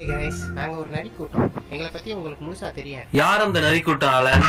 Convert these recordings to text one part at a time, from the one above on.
Guys நாங்க ஒரு நரி கூட்டம் எங்களை பத்தி உங்களுக்கு முழுசா தெரியாது யார் அந்த நரி கூட்டம் ஆளன்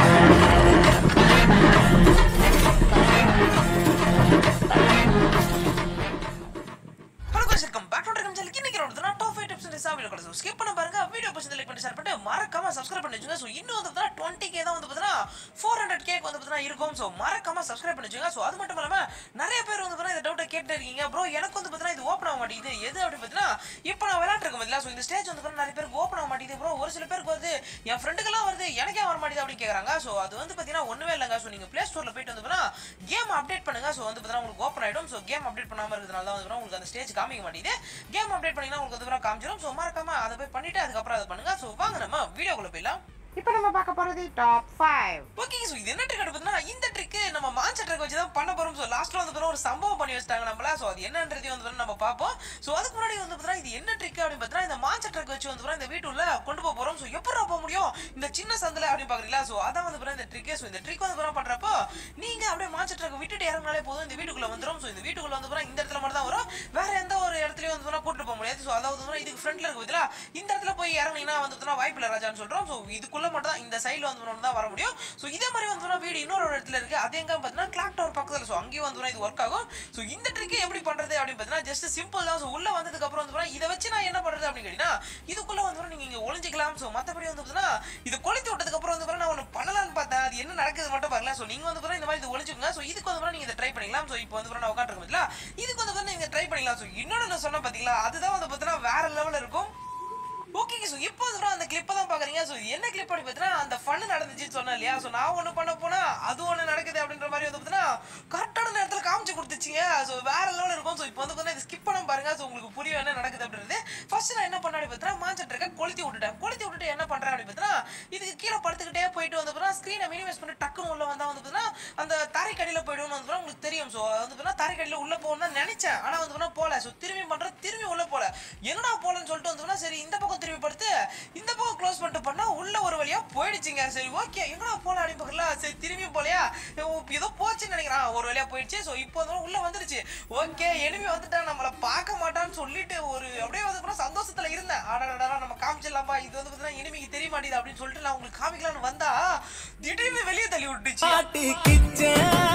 hello guys, welcome back to Dragon Channel. இன்னைக்கு வந்து நான் top five tips and recipe ல கொடுத்து skip பண்ண பாருங்க வீடியோ பிடிச்சது லைக் பண்ணி ஷேர் பண்ணிட்டு மறக்காம சப்ஸ்கிரைப் பண்ணி வச்சுங்க ஸோ இன்னும் வந்து பார்த்தீங்கன்னா டுவெண்ட்டி கே தான் வந்து பார்த்தீங்கன்னா ஃபோர் ஹண்ட்ரட் கேக் வந்து பார்த்தீங்கன்னா இருக்கும் ஸோ மறக்காம சப்ஸ்கிரைப் பண்ணி வச்சுங்க ஸோ அது மட்டும் இல்லாமல் நிறைய பேர் வந்து பார்த்தீங்கன்னா இந்த டவுட்டை கேட்டு இருக்கீங்க ப்ரோ எனக்கு வந்து பார்த்தீங்கன்னா இது ஓப்பன் ஆக மாட்டேங்குது எது அப்படி பார்த்தீங்கன்னா இப்போ நான் விளையாட்டுருக்கேன் பதிலா ஸோ இந்த ஸ்டேஜ் வந்து பார்த்தீங்கன்னா நிறைய பேருக்கு ஓப்பன் ஆக மாட்டேங்குது ப்ரோ ஒரு சில பேருக்கு வருது என் ஃப்ரெண்டுக்கெல்லாம் வருது எனக்கே வர மாட்டேங்குது அப்படின்னு கேட்குறாங்க ஸோ அது வந்து பார்த்தீங்கன்னா ஒன்றுமே இல்லைங்க ஸோ நீங்கள் ப்ளே ஸ்டோரில் போயிட்டு வந்து பார்த்தீங்கன்னா கேம் அப்டேட் பண்ணுங்க ஸோ வந்து பார்த்தீங்கன்னா உங்களுக்கு ஓப்பன் ஆகிடும் ஸோ கேம் அப்டேட் பண்ணாமல் இருக்கிறதுனால தான் வந்து பார்த்தீங்கன்னா உங்களுக்கு அந்த ஸ்டேஜ் காமிக்க மாட்டேங்குது கேம் அப்டேட் பண்ணீங்கன்னா உங்களுக்கு வந்து காமிச்சிடும் ஸோ மறக்காம அதை போய் பண்ணிட்டு அதுக்கப்புறம் அதை பண்ணுங்க ஸோ வாங்க நம்ம வீடியோக்குள்ள போயிடலாம் இப்போ நம்ம பார்க்க போறது டாப் ஃபைவ் ஓகே ஸோ இது என்ன ட்ரிக் பார்த்தீங்கன்னா இந்த ட்ரிக் நம்ம மான்சர் ட்ரிக் வச்சு தான் பண்ண போறோம் ஸோ லாஸ்ட்ல வந்து பார்த்தீங்கன்னா ஒரு சம்பவம் பண்ணி வச்சிட்டாங்க நம்மள ஸோ அது என்னன்றதையும் வந்து பார்த்தீங்கன்னா நம்ம பார்ப்போம் ஸோ அதுக்கு முன்னாடி வந்து பார்த்தீங்கன்னா இது என்ன ட்ரிக் அப்படின்னு பார்த்தீங்கன்னா இந்த மான்சர் ட்ரிக் வச்சு வந்து பார்த்தீங்கன்னா இந்த வீட்டுல கொண்டு போக போறோம் ஸோ எப்படி போக முடியும் இந்த சின்ன சந்தில அப்படின்னு பாக்குறீங்களா ஸோ அதான் வந்து பார்த்தீங்கன்னா இந்த ட்ரிக் ஸோ இந்த ட்ரிக் வந்து பார்த்தீங்கன்னா பண்றப்போ நீங்க அப்படியே மான்சர் ட்ரிக் விட்டுட்டு இறங்கினாலே போதும் இந்த வீட்டுக்குள்ள வந்துரும் ஸோ இந்த வீட்டுக்குள்ள வந்து பார்த்தீங்கன்னா இந்த இடத்துல மட்டும் தான் வரும் வேற எந்த ஒரு இடத்துலயும் வந்து பார்த்தீங்கன்னா கூட்டிட்டு போக முடியாது ஸோ அதாவது வந்து இதுக்கு ஃப்ரண்ட்ல இருக்கு பார்த்தீங்களா இந்த இடத்துல போய் இறங்கினீங்கன்னா வந்து பார்த்தீங்கன்னா வாய்ப்பு இல்லை ராஜான்னு சொல்றோம் ஸோ இதுக்குள்ள மட்டும் தான் இந்த சைடில் வந்து பார்த்தீங்கன்னா தான் வர முடியும் ஸோ இதே மாதிரி வந்து பார்த்தீங்கன்னா வீடு இன்னொரு ஒரு இடத்துல இருக்கு அது எங்க பார்த்தீங்கன்னா கிளாக் டவர் பக்கத்தில் ஸோ அங்கேயும் வந்து பார்த்தீங்கன்னா இது ஒர்க் ஆகும் ஸோ இந்த ட்ரிக் எப்படி பண்றது அப்படின்னு பார்த்தீங்கன்னா ஜஸ்ட் சிம்பிள் தான் ஸோ உள்ள வந்ததுக்கு அப்புறம் வந்து பார்த்தீங்கன்னா இதை வச்சு நான் என்ன பண்றது அப்படின்னு கேட்டீங்கன்னா இதுக்குள்ள வந்து பார்த்தீங்கன்னா நீங்க இங்க ஒளிஞ்சிக்கலாம் ஸோ மற்றபடி வந்து பார்த்தீங்கன்னா இது கொளுத்தி விட்டதுக்கு அப்புறம் வந்து பார்த்தீங்கன்னா நான் ஒன்று பண்ணலாம்னு பார்த்தேன் அது என்ன நடக்குது மட்டும் பாருங்க ஸோ நீங்க வந்து பார்த்தீங்கன்னா இந்த மாதிரி இது ஒளிஞ்சுக்கோங்க ஸோ இதுக்கு வந்து பார்த்தீங்கன்னா நீங்க இதை ட்ரை பண்ணிக்கலாம் ஸோ இப்போ வந்து பார்த்தீங்கன்னா நான் உட்காந்துருக்கோம் இதுக்கு வந்து பார்த்தீங்கன்னா நீங்க ட்ரை பண்ணிக்கலாம் ஸோ இன்னொன்று நான் சொன்னேன் பார்த்தீங்களா அதுதான் வந்து பார்த்தீங்கன்னா வேற லெவலில் இருக்கும் ஓகேங்க ஸோ இப்போ வந்து அந்த கிளிப்பை தான் பார்க்குறீங்க ஸோ என்ன கிளிப் அப்படி பார்த்தீங்கன்னா அந்த ஃபன் நடந்துச்சுன்னு சொன்னேன் இல்லையா ஸோ நான் ஒன்று பண்ண போனா அது ஒன்று நடக்குது அப்படின்ற மாதிரி வந்து பார்த்தீங்கன்னா கரெக்டான நேரத்தில் காமிச்சு கொடுத்துச்சிங்க ஸோ வேற லெவலில் இருக்கும் ஸோ இப்போ வந்து பார்த்தீங்கன்னா இது ஸ்கிப் பண்ண பாருங்க ஸோ உங்களுக்கு புரியும் என்ன நடக்குது அப்படின்றது ஃபர்ஸ்ட் நான் என்ன பண்ண அப்படி பார்த்தீங்கன்னா மாஞ்சிட்டு இருக்கேன் கொளுத்தி விட்டுட்டேன் கொளுத்தி விட்டுட்டு என்ன பண்ணுறேன் அப்படி பார்த்தீங்கன்னா இதுக்கு கீழே படுத்துக்கிட்டே போயிட்டு வந்து பார்த்தீங்கன்னா ஸ்க்ரீனை மினிமைஸ் பண்ணி டக்குன்னு உள்ள வந்தால் வந்து பார்த்தீங்கன்னா அந்த தரைக்கடியில் போயிடும்னு வந்து பார்த்தீங்கன்னா உங்களுக்கு தெரியும் ஸோ வந்து பார்த்தீங்கன்னா தரைக்கடியில் உள்ள போகணும்னு தான் நினைச்சேன் ஆனால் வந்து பார்த்தீங்கன்னா போல ஸோ திரும்பி பண்ணுறேன் திரும்பி உள்ள போல என்னடா போலன்னு சொல்லிட்டு வந்து பார்த்தீங்கன்னா சரி இந்த பக்கம் திரும்பி படுத்து இந்த பக்கம் க்ளோஸ் பண்ணிட்டு பண்ணா உள்ள ஒரு வழியா போயிடுச்சுங்க சரி ஓகே எங்கடா போல அப்படின்னு பார்க்கல சரி திரும்பி போலையா ஏதோ போச்சுன்னு நினைக்கிறான் ஒரு வழியா போயிடுச்சு ஸோ இப்போ வந்து உள்ள வந்துருச்சு ஓகே எனிமி வந்துட்டா நம்மள பார்க்க மாட்டான்னு சொல்லிட்டு ஒரு அப்படியே வந்து பார்த்தா சந்தோஷத்துல இருந்தேன் ஆடாடா நம்ம காமிச்சிடலாமா இது வந்து பார்த்தீங்கன்னா எனிமிக்கு தெரிய மாட்டேது அப்படின்னு சொல்லிட்டு நான் உங்களுக்கு காமிக்கலாம்னு வந்தா திடீர்னு வெளியே தள்ளி விட்டுச்சு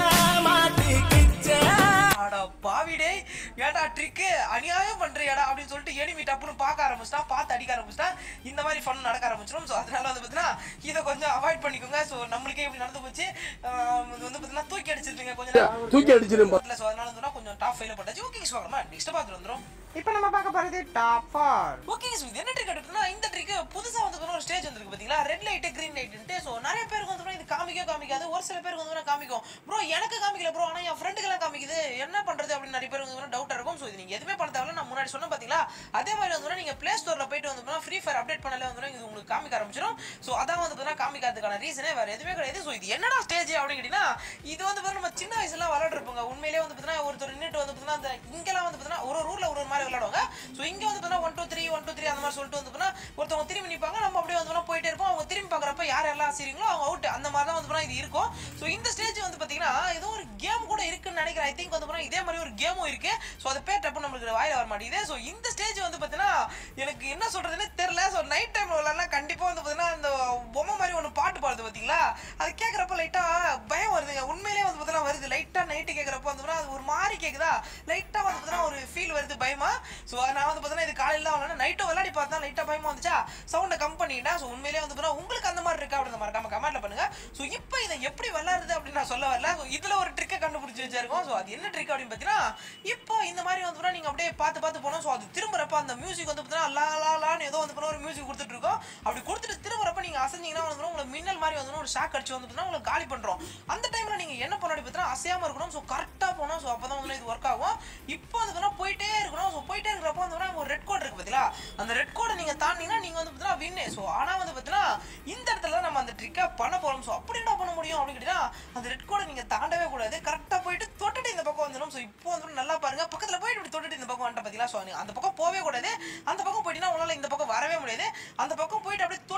அட பாவிடே ஏடா ட்ரிக்கு அநியாயம் பண்றியாடா அப்படின்னு சொல்லிட்டு எனிமி டப்புன்னு பார்க்க ஆரம்பிச்சிட்டா பார்த்து அடிக்க ஆரம்பிச்சிட்டா இந்த மாதிரி ஃபன் நடக்க ஆரம்பிச்சிடும் ஸோ அதனால வந்து பார்த்தீங்கன்னா இதை கொஞ்சம் அவாய்ட் பண்ணிக்கோங்க ஸோ நம்மளுக்கே இப்படி நடந்து போச்சு ஆஹ் இது வந்து பார்த்தீங்கன்னா தூக்கி அடிச்சிருப்பீங்க கொஞ்சம் தூக்கி அடிச்சிரும் இல்லை ஸோ அதனால வந்து கொஞ்சம் டாப் ஃபைல போட்டாச்சு ஓகே வாங்கம்மா நெக்ஸ்ட் பார்த்துட்டு வந்துடும் இப்போ நம்ம பார்க்க போறது டாப் ஃபோர் ஓகே ஸோ இது என்ன ட்ரிக் எடுத்துனா இந்த ட்ரிக் புதுசா வந்து ஒரு ஸ்டேஜ் வந்திருக்கு பாத்தீங்களா ரெட் லைட் கிரீன் லைட்ன்ட்டு ஸோ நிறைய பேருக்கு வந்து இது காமிக்க காமிக்காது ஒரு சில பேருக்கு வந்து காமிக்கும் ப்ரோ எனக்கு காமிக்கல ப்ரோ ஆனா என் ஃப்ரெண்டுக்கெல்லாம் காமிக்குது என்ன பண்றது அப்படின்னு நிறைய பேருக்கு வந்து டவுட்டா இருக்கும் ஸோ இது நீங்க எதுவுமே பண்ண தேவையில்ல நான் முன்னாடி சொன்ன பாத்தீங்களா அதே மாதிரி வந்து நீங்க பிளே ஸ்டோர்ல போயிட்டு வந்து ஃப்ரீ ஃபயர் அப்டேட் பண்ணல வந்து இது உங்களுக்கு காமிக்க ஆரம்பிச்சிடும் ஸோ அதான் வந்து பார்த்தீங்கன்னா காமிக்காததுக்கான ரீசனே வேற எதுவுமே கிடையாது ஸோ இது என்னடா ஸ்டேஜ் அப்படின்னு கேட்டீங்கன்னா இது வந்து பார்த்தீங்கன்னா நம்ம சின்ன வயசுல விளையாடுறப்போங்க உண்மையிலேயே வந்து பார்த்தீங்கன்னா ஒருத்தர் நின்றுட்டு வந்து பார்த்தீங்கன்னா அந்த இங்கெல்லாம் வந்து பார்த்தீங்கன்னா ஒரு ஒரு ஊர்ல ஒரு ஒரு மாதிரி விளையாடுவாங்க ஸோ இங்க வந்து பார்த்தீங்கன்னா one two three one two three அந்த மாதிரி சொல்லிட்டு வந்து பார்த்தீங்கன்னா ஒருத்தவங்க திரும்பி நிற்பாங்க நம்ம அப்படியே வந்து பார்த்தீங்கன்னா போயிட்டே இருப்போம் அவங்க திரும்பி பார்க்குறப்ப யார் எல்லாம் செய்றீங்களோ அவங்க அவுட் அந்த மாதிரி தான் வந்து பார்த்தீங்கன்னா இது இருக்கும் ஸோ இந்த ஸ்டேஜ் வந்து பார்த்தீங்கன்னா ஏதோ ஒரு கேம் கூட இருக்குன்னு நினைக்கிறேன் ஐ திங்க் வந்து பார்த்தீங்கன்னா இதே மாதிரி ஒரு கேமும் இருக்கு ஸோ அது பேர் டப்பு நம்மளுக்கு வாயில வர மாட்டேங்குது ஸோ இந்த ஸ்டேஜ் வந்து பார்த்தீங்கன்னா எனக்கு என்ன சொல்றதுன்னு தெரியல ஸோ நைட் டைம்ல விளையாடலாம் கண்டிப்பாக வந்து பார்த்தீங்கன்னா அந்த பொம்மை மாதிரி ஒன்று பாட்டு பாடுது பார்த்தீங்களா அது கேட்குறப்ப லைட்டாக பயம் வருதுங்க உண்மையிலேயே வந்து பார்த்தீங்கன்னா வருது லைட்டாக நைட்டு கேட்குறப்ப வந்து பார்த்தீங்கன்னா அது ஒரு மாதிரி கேட்குதா லைட்டாக வந்து பார்த்தீங்கன்னா ஒரு ஃபீல் வருது பயமா ஸோ நான் வந்து பார்த்தீங்கன்னா இது காலையில் தான் விளையாட நைட்டும் விளையாடி பார்த்தா லைட்டாக பயமா வந்துச்சா சவுண்டை கம் பண்ணிட்டேன் ஸோ உண்மையிலேயே வந்து பார்த்தீங்கன்னா உங்களுக்கு அந்த மாதிரி இருக்கா அப்படின்னு மறக்காம கமெண்ட்ல பண்ணுங்க ஸோ இப்போ இதை எப்படி விளையாடுறது அப்படின்னு நான் சொல்ல வரல ஸோ இதில் ஒரு ட்ரிக்கை கண்டுபிடிச்சி வச்சிருக்கோம் ஸோ அது என்ன ட்ரிக் அப்படின்னு பார்த்தீங்கன்னா இப்போ இந்த மாதிரி வந்து பார்த்தீங்கன்னா நீங்கள் அப்படியே பார்த்து பார்த்து போனோம் ஸோ அது திரும்புறப்ப அந்த மியூசிக் வந்து பார்த்தீங்கன்னா லா லா லான்னு ஏதோ வந்து பார்த்தீங்கன்னா ஒரு மியூசிக் கொடுத்துட்டு இருக்கோம் அப்படி கொடுத்துட்டு திரும்புறப்ப நீங்கள் அசைஞ்சிங்கன்னா வந்து பார்த்தீங்கன்னா உங்களுக்கு மின்னல் மாதிரி வந்து ஒரு ஷாக் அடிச்சு வந்து பார்த்தீங்கன்னா உங்களுக்கு காலி பண்ணுறோம் அந்த டைமில் நீங்கள் என்ன பண்ண பார்த்தீங்கன்னா அசையாமல் இருக்கணும் ஸோ கரெக்டாக போகணும் ஸோ அப்போ தான் வந்து இது ஒர்க் ஆகும் இப்போ வந்து பார்த்தீங்கன்னா போயிட்டே இருக்கணும் ஸோ போயிட்டே இருக்கிறப்ப வந்து பார்த்தீங்கன்னா ஒரு ரெட் கோட் இருக்கு பார்த்தீங்களா அந்த ரெட் கோடை நீங்கள் தாண்டிங்கன்னா நீங்கள் வந்து பார்த்தீங்கன்னா வின்னு ஸோ ஆனால் வந்து பார்த்தீங்கன்னா இந்த இடத்துல தான் நம்ம அந்த ட்ரிக்கை பண்ண போகிறோம் ஸோ அப்படி என்ன பண்ண முடியும் அப்படின்னு கேட்டீங்கன்னா அந்த ரெட் கோடை நீங்கள் தாண்டவே கூடாது கரெக்டாக போயிட்டு தொட்டுட்டு இந்த பக்கம் வந்துடும் ஸோ இப்போ வந்து நல்லா பாருங்க பக்கத்தில் போயிட்டு இப்படி தொட்டுட்டு இந்த பக்கம் வந்துட்டு பார்த்தீங்களா ஸோ அந்த பக்கம் போகவே கூடாது அந்த பக்கம் போயிட்டீங்கன்னா உங்களால் இந்த பக்கம் வரவே முடியாது அந்த பக்கம் போயிட்டு அப்படியே தொட்டுட்டு அந்த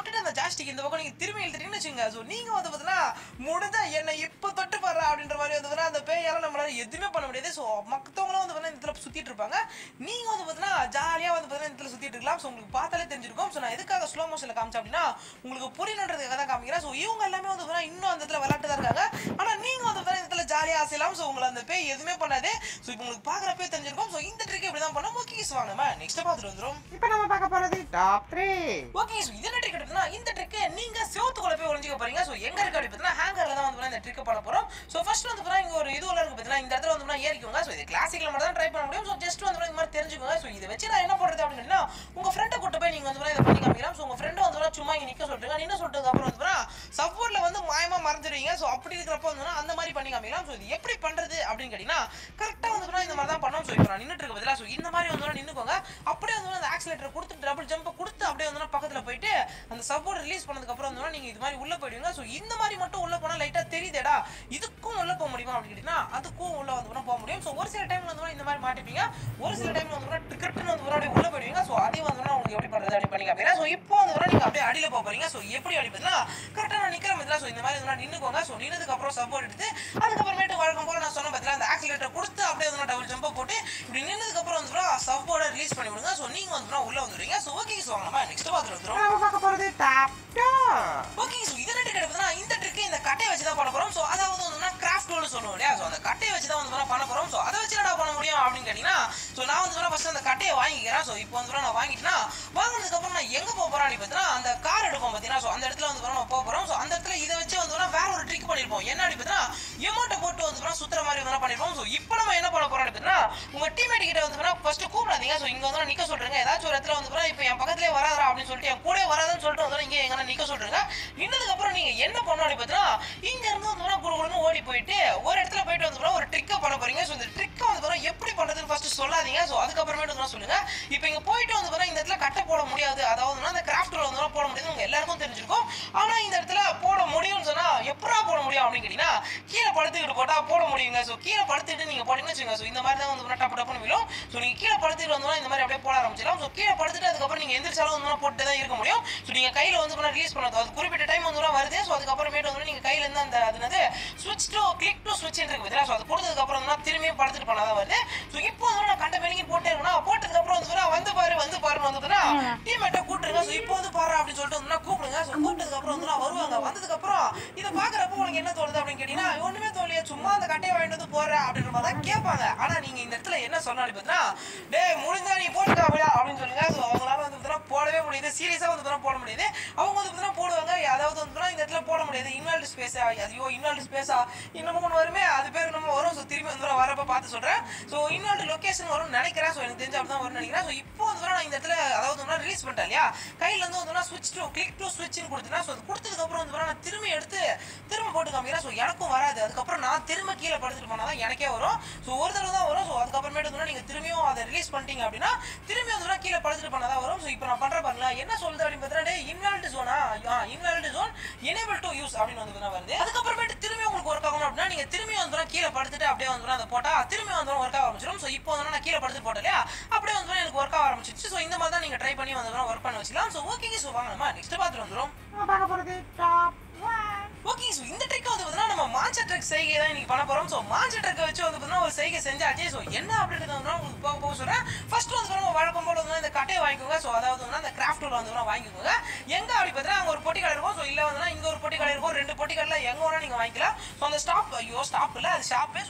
பிளாஸ்டிக் இந்த பக்கம் நீங்க திரும்பி இழுத்துட்டீங்கன்னு வச்சுங்க ஸோ நீங்க வந்து பார்த்தீங்கன்னா முடிஞ்சா என்னை இப்போ தொட்டு பாடுறா அப்படின்ற மாதிரி வந்து பார்த்தீங்கன்னா அந்த பேயால நம்மளால எதுவுமே பண்ண முடியாது ஸோ மற்றவங்களும் வந்து பார்த்தீங்கன்னா இந்த இடத்துல சுத்திட்டு இருப்பாங்க நீங்க வந்து பார்த்தீங்கன்னா ஜாலியா வந்து பார்த்தீங்கன்னா இந்த இடத்துல சுத்திட்டு இருக்கலாம் ஸோ உங்களுக்கு பார்த்தாலே தெரிஞ்சிருக்கும் ஸோ நான் எதுக்காக ஸ்லோ மோஷன்ல காமிச்சேன் அப்படின்னா உங்களுக்கு புரியணுன்றதுக்காக தான் காமிக்கிறேன் ஸோ இவங்க எல்லாமே வந்து பார்த்தீங்கன்னா இன்னும் அந்த இடத்துல விளையாட்டு தான் இருக்காங்க ஆனா நீங்க வந்து பார்த்தீங்கன்னா இந்த இடத்துல ஜாலியா ஆசையலாம் ஸோ உங்களை அந்த பேய் எதுவுமே பண்ணாது ஸோ இப்போ உங்களுக்கு பார்க்குறப்பே தெரிஞ்சிருக்கும் ஸோ இந்த ட்ரிக் இப்படி தான் பண்ணோம் ஓகே வாங்க நம்ம நெக்ஸ்ட் பார்த்துட்டு வந்துரும் இப்போ நம்ம பார்க்க போறது டாப் த்ரீ ஓகே ஸோ இது என்ன ட்ரிக் எடுத்துனா இந்த ட்ரிக் நீங்க செவத்துக்குள்ள போய் ஒளிஞ்சிக்க போறீங்க ஸோ எங்க இருக்கு அப்படி பார்த்தீங்கன்னா ஹேங்கர்ல தான் வந்து இந்த ட்ரிக் பண்ண போறோம் ஸோ ஃபர்ஸ்ட் வந்து பார்த்தீங்கன்னா இங்க ஒரு இது உள்ள இருக்கு பார்த்தீங்கன்னா இந்த இடத்துல வந்து ஏறிக்கோங்க ஸோ இது கிளாசிக்ல மட்டும் தான் ட்ரை பண்ண முடியும் ஸோ ஜஸ்ட் வந்து இந்த மாதிரி தெரிஞ்சுக்கோங்க ஸோ இதை வச்சு நான் என்ன பண்றது அப்படின்னு உங்க ஃப்ரெண்டை கூட்டு போய் நீங்க வந்து இதை பண்ணி காமிக்கலாம் ஸோ உங்க ஃப்ரெண்ட் வந்து சும்மா இங்க நிக்க சொல்லிட்டுங்க நின்று சொல்லிட்டு அப்புறம் வந்து சப்போர்ட்ல வந்து மாயமா மறைஞ்சிருவீங்க ஸோ அப்படி இருக்கிறப்ப வந்து அந்த மாதிரி பண்ணி காமிக்கலாம் ஸோ இது எப்படி பண்றது அப்படின்னு கேட்டீங்கன்னா கரெக்டா வந்து இந்த மாதிரி தான் பண்ணோம் ஸோ இப்போ நான் நின்னுட்டு இருக்க பதிலா ஸோ இந்த மாதிரி வந்து நின்னுக்கோங்க அப்படியே வந்து அந்த ஆக்சிலேட்டர் கொடுத்து டபுள் ஜம்ப் கொடுத்து அப்படியே வந்து பக்கத்துல போயிட்டு அந்த சப்போர்ட் ரிலீஸ் பண்ணதுக்கு அப்புறம் வந்து நீங்க இது மாதிரி உள்ள போயிடுவீங்க ஸோ இந்த மாதிரி மட்டும் உள்ள போனா லைட்டா தெரியுதேடா இதுக்கும் உள்ள போக முடியுமா அப்படின்னு கேட்டீங்கன்னா அதுக்கும் உள்ள வந்து போக முடியும் ஸோ ஒரு சில டைம்ல வந்து இந்த மாதிரி மாட்டிப்பீங்க ஒரு சில டைம்ல வந்து டிக்கெட்னு வந்து அப்படியே உள்ள போயிடுவீங்க ஸோ அதையும் வந்து உங்களுக்கு எப்படி பண்றது அப்படி பண்ணி காமிக்கிறேன் ஸோ இப்போ வந்து நீங்க அப்படியே அடியில போக போறீங்க ஸோ எப்படி அப்படி பார்த்தீங்கன்னா கரெக்டா நான் நிக்கிற மாதிரி ஸோ இந்த மாதிரி வந்து நின்னுக்கோங்க ஸோ நின்னதுக்கு அப்புறம் சப்போர்ட் எடுத்து அதுக்கப்புறமேட்டு வழக்கம் போல நான் சொன்ன பார்த்தீங்கன்னா அந்த ஆக்சிலேட்டர் கொடுத்து அப்படியே வந்து டபுள் ஜம்ப் போட்டு இப்படி நின்னதுக்கு அப்புறம் வந்து சப்போர்ட்டை ரிலீஸ் பண்ணி விடுங்க ஸோ நீங்க வந்து உள்ள வந்துடுவீங்க ஸோ ஓகே ஸோ நம்ம நெக்ஸ்ட் பார்த்துட்டு வந்துடும் நம்ம பார்க்க போறது டாப் டூ ஓகே ஸோ இது ரெண்டு கிடைக்குதுன்னா இந்த ட்ரிக் இந்த கட்டையை வச்சு தான் பண்ண போறோம் ஸோ அதாவது வந்து கிராஃப்ட் ரோல் சொல்லுவோம் இல்லையா ஸோ அந்த கட்டையை வச்சு தான் வந்து பண்ண போறோம் ஸோ அதை வச்சு என்னடா பண்ண முடியும் அப்படின்னு கேட்டீங்கன்னா ஸோ நான் வந்து ஃபர்ஸ்ட் அந்த கட்டையை வாங்கிக்கிறேன் ஸோ இப்போ வந்து நான் வாங்கிட்டேன்னா வாங்கினதுக்கு அப்புறம் நான் எங்க போக போறேன் அப்படின்னு பார்த்தீங்கன்னா அந்த கார் எடுப்போம் பார்த்தீங்கன்னா ஸோ அந்த இடத்துல வந்து நம்ம போக போறோம் ஸோ அந்த இடத்துல இதை வச்சு வந்து வேற ஒரு ட்ரிக் பண்ணிருப்போம் என்ன அப்படி பார்த்தீங்கன்னா எமௌண்ட்டை போட்டு வந்து சுத்துற மாதிரி வந்து பண்ணிருப்போம் ஸோ இப்போ நம்ம என்ன பண்ண போறோம் அப்படின்னு பார்த்தீங்கன்னா உங்க டீமேட் கிட்ட வந்து ஃபர்ஸ்ட் கூப்பிடாதீங்க ஸோ இங்க வந்து நிக்க சொல்றேங்க ஏதாச்சும் ஒரு இடத்துல வந்து இப்போ என் பக்கத்துலேயே வராதா அப்படின்னு சொல்லிட்டு என் கூட வராதுன்னு சொல்லிட்டு வந்து இங்க எங்க நிக்க சொல்றேங்க நின்னதுக்கு அப்புறம் நீங்க என்ன பண்ணணும் அப்படின்னு பார்த்தீங்கன்னா இங்க இருந்து வந்து குடு குடுன்னு ஓடி போயிட்டு ஒரு இடத்துல போயிட்டு வந்து ஒரு ட்ரிக்கை பண்ண போறீங்க ஸோ இந்த ட்ரிக்கை வந்து எப்படி பண்றதுன்னு ஃபர்ஸ்ட் சொல்லாதீங்க ஸோ அதுக்கப்புறமேட்டு வந்து சொல்லுங்க இப்போ இங்க போயிட்டு வந்து பாத்தீங்கன்னா இந்த இடத்துல கட்டை போட முடியாது அதாவது அந்த கிராஃப்ட்ல வந்து போட முடியாது உங்க எல்லாருக்கும் தெரிஞ்சிருக்கும் ஆனா இந்த இடத்துல போட முடியும்னு சொன்னா எப்படா போட முடியும் அப்படின்னு கேட்டீங்கன்னா கீழே படுத்துக்கிட்டு போட்டா போட முடியுங்க ஸோ கீழே படுத்துக்கிட்டு நீங்க போட்டீங்கன்னு வச்சுங்க ஸோ இந்த மாதிரி தான் வந்து டப்பு டப்புன்னு விழும் ஸோ நீங்க கீழே படுத்துட்டு வந்தோம்னா இந்த மாதிரி அப்படியே போட ஆரம்பிச்சிடலாம் ஸோ கீழே படுத்துட்டு அதுக்கப்புறம் நீங்க எந்திரிச்சாலும் வந்து போட்டு தான் இருக்க முடியும் ஸோ நீங்க கையில வந்து ரிலீஸ் பண்ணது அது குறிப்பிட்ட டைம் வந்து வருது ஸோ அதுக்கப்புறமேட்டு வந்து நீங்க கையில இருந்து அந்த அது என்னது ஸ்விட்ச் டு கிளிக் டு ஸ்விட்ச் இருக்கு பார்த்தீங்களா ஸோ அது கொடுத்ததுக்கு அப்புறம் வந்து திரும்பியும் படுத்துட்டு பண்ணாதான் வருது ஸோ இப்போ வந்து நான் கண்ட மேனிக்கு போட்டே இருக்கணும் போட்டதுக்கு அப்புறம் வந்து வந்து பாரு வந்து பாரு வந்ததுன்னா டீம்மேட்டை கூட்டுருங்க ஸோ இப்போ வந்து பாரு அப்படின்னு சொல்லிட்டு வந்து கூப்பிடுங்க ஸோ கூப்பிட்டதுக்கு அப்புறம் வந்து வருவாங்க வந்ததுக்கு அப்புறம் இதை பாக்குறப்ப உங்களுக்கு என்ன தோணுது அப்படின்னு கேட்டீங்கன்னா ஒண்ணுமே தோலையே சும்மா அந்த கட்டையை வாங்கிட்டு வந்து போடுற அப்படின்ற மாதிரி தான் கேட்பாங்க ஆனா நீங்க இந்த இடத்துல என்ன சொன்னாலும் பார்த்தீங்கன்னா டேய் முடிஞ்சா நீ போட்டுக்கா அப்படியா அப்படின்னு சொல்லுங்க ஸோ அவங்களால வந்து பார்த்தீங்கன்னா போடவே முடியுது சீரியஸா வந்து பார்த்தீங்கன்னா போட முடியுது அவங்க வந்து பார்த்தீங்கன்னா போடுவாங்க அதாவது வந்து பார்த்தீங்கன்னா இந்த இடத்துல போட முடியாது இன்வால்டு ஸ்பேஸா ஐயோ இன்வால்டு ஸ்பேஸா இன்னமும் ஒன்று வருமே அது பேர் நம்ம வரும் ஸோ திரும்பி வந்து வரப்ப பார்த்து சொல்றேன் ஸோ இன்வால்டு லொகேஷன் வரும்னு நினைக்கிறேன் ஸோ எனக்கு தெரிஞ்ச அப்படி தான் வரும்னு நினைக்கிறேன் ஸோ இப்போ வந்து நான் இந்த இடத்துல அதாவது வந்து ரிலீஸ் பண்ணிட்டேன் இல்லையா கையில இருந்து வந்து ஸ்விட்ச் டு கிளிக் டு ஸ்விட்ச்னு கொடுத்தேன் ஸோ அது கொடுத்ததுக்கு அப்புறம் வந்து நான் திரும்பி எடுத்து திரும்ப போட்டு காமிக்கிறேன் ஸோ எனக்கும் வராது அதுக்கப்புறம் நான் திரும்ப கீழே படுத்துட்டு போனால் தான் எனக்கே வரும் ஸோ ஒரு தடவை தான் வரும் ஸோ அதுக்கப்புறமேட்டு வந்து நீங்க திரும்பியும் அதை ரிலீஸ் பண்ணிட்டீங்க அப்படின்னா திரும்பி வந்து கீழே படுத்துட்டு போனால் தான் வரும் ஸோ இப்போ நான் பண்ற பாருங்களா என்ன சொல்லுது அப்படின்னு பார்த்தா இன்வால்டு ஜோனா invalid zone enable to use அப்படின்னு வந்து பார்த்தா வருது அதுக்கப்புறமேட்டு திரும்பி உங்களுக்கு ஒர்க் ஆகணும் அப்படின்னா நீங்க திரும்பி வந்து கீழே படுத்துட்டு அப்படியே வந்து அதை போட்டா திரும்பி வந்து ஒர்க் ஆக ஆரம்பிச்சிடும் ஸோ இப்போ வந்து நான் கீழே படுத்து போட்டேன் இல்லையா அப்படியே வந்து எனக்கு ஒர்க் ஆக ஆரம்பிச்சிச்சு ஸோ இந்த மாதிரி தான் நீங்க ட்ரை பண்ணி வந்து ஒர்க் பண்ண வச்சுக்கலாம் ஸோ ஓகே ஸோ வாங்க நம்ம நெக்ஸ்ட் பார்த்துட்டு வந்துடும் நம்ம பார்க்க போறது டாப் ஒன் ஓகே ஸோ இந்த ட்ரிக் வந்து பார்த்தீங்கன்னா நம்ம மாஞ்ச ட்ரிக் செய்கை தான் இன்னைக்கு பண்ண போறோம் ஸோ மாஞ்ச ட்ரிக்கை வச்சு வந்து பார்த்தீங்கன்னா ஒரு செய்கை செஞ்சாச்சு ஸோ என்ன அப்படின்றது வந்து உங்களுக்கு போக போக சொல்றேன் ஃபர்ஸ்ட் வந்து நம்ம வழக்கம் போல வந்து இந்த கட்டையை வாங்கிக்கோங்க ஸோ அதாவது வந்து அந்த கிராஃப்ட் டூல் வந்து வாங்கிக்கோங்க எங்க அப்படி பார்த்தீங்கன்னா அங்க ஒரு பொட்டி கடை இருக்கும் ஸோ இல்ல வந்து இங்க ஒரு பொட்டி கடை இருக்கும் ரெண்டு பொட்டி கடையில் எங்க வேணா நீங்க வாங்கிக்கலாம் ஸோ அந்த ஸ்டாப் ஐயோ ஸ்டாப் இல்ல அது ஷாப்பே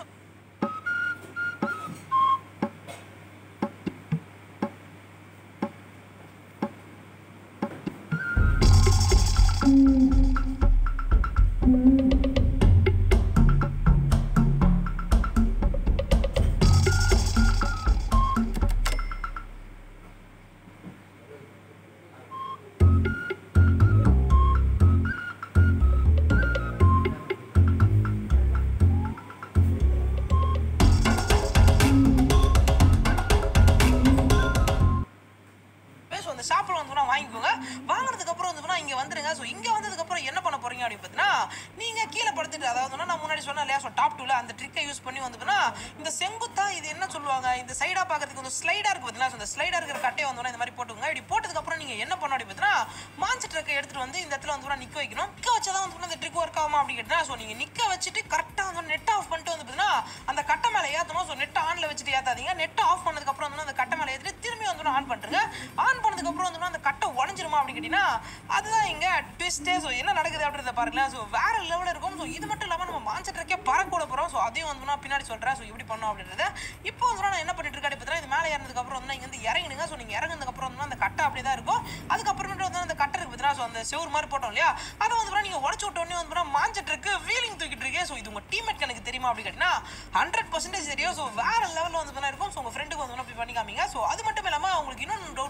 ஸோ அந்த ஷாப்பில் வந்து வேணா வாங்கிக்கோங்க வாங்கினதுக்கு அப்புறம் வந்து வேணா இங்கே வந்துருங்க ஸோ இங்கே வந்ததுக்கு அப்புறம் என்ன பண்ண போறீங்க அப்படின்னு பார்த்தீங்கன்னா நீங்கள் கீழே படுத்துட்டு அதாவது வந்து நான் முன்னாடி சொன்னேன் இல்லையா ஸோ டாப் டூல அந்த ட்ரிக்கை யூஸ் பண்ணி வந்து பார்த்தீங்கன்னா இந்த செங்குத்தா இது என்ன சொல்லுவாங்க அந்த இந்த சைடா பார்க்கறதுக்கு கொஞ்சம் ஸ்லைடா இருக்கு பார்த்தீங்களா ஸோ இந்த ஸ்லைடா இருக்கிற கட்டையை வந்து இந்த மாதிரி போட்டுக்கோங்க இப்படி போட்டதுக்கு அப்புறம் நீங்க என்ன பண்ணணும் அப்படி பார்த்தீங்கன்னா மான்சர் ட்ரக்கை எடுத்துட்டு வந்து இந்த இடத்துல வந்து நிக்க வைக்கணும் நிக்க வச்சா வந்து இந்த ட்ரிக் ஒர்க் ஆகுமா அப்படி கேட்டா ஸோ நீங்க நிக்க வச்சுட்டு கரெக்டா வந்து நெட் ஆஃப் பண்ணிட்டு வந்து பார்த்தீங்கன்னா அந்த கட்டை மேலே ஏற்றணும் ஸோ நெட் ஆன்ல வச்சுட்டு ஏத்தாதீங்க நெட் ஆஃப் பண்ணதுக்கு அப்புறம் வந்து அந்த கட்டை மேலே ஏற்றிட்டு திரும்பி வந்து ஆன் பண்ணுங்க ஆன் பண்ணதுக்கு அப்புறம் வந்து அந்த கட்டை உடஞ்சிருமா அப்படின்னு கேட்டீங்கன்னா அதுதான் இங்க ட்விஸ்டே ஸோ என்ன நடக்குது அப்படின்றத பாருங்களேன் ஸோ வேற லெவலில் இருக்கும் ஸோ இது மட்டும் இல்லாமல் நம்ம மான்சர் ட்ரக்கே பறக்கூட போகிறோம் ஸோ அதையும் வந்து நான் பின்னாடி சொல்கிறேன் ஸோ எப்படி பண்ணோம் அப்படின்றத இப்போ வந்து நான் என்ன பண்ணிட்டு இருக்கேன் பார்த்தீங்கன்னா இது மேலே ஏறினதுக்கு அப்புறம் வந்து இங்க வந்து இறங்கினுங்க ஸோ நீங்கள் இறங்குனதுக்கு அப்புறம் வந்து அந்த கட்டை அப்படியே தான் இருக்கும் அதுக்கப்புறமேட்டு வந்து அந்த கட்டை இருக்கு பார்த்தீங்கன்னா ஸோ அந்த செவுர் மாதிரி போட்டோம் இல்லையா அதை வந்து நீங்கள் உடச்சு விட்ட உடனே வந்து மான்சர் ட்ரக்கு வீலிங் தூக்கிட்டு இருக்கே ஸோ இது உங்கள் டீம்மேட் எனக்கு தெரியுமா அப்படின்னு கேட்டிங்கன்னா ஹண்ட்ரட் பர்சன்டேஜ் தெரியும் ஸோ வேற லெவலில் வந்து பார்த்தீங்கன்னா இருக்கும் ஸோ உங்கள் ஃப்ரெண்டுக்கு வந்து போய் பண்ணி காமிங்க ஸோ அது மட்டும் இல்லாமல் உங்களுக்கு இன்னொன்று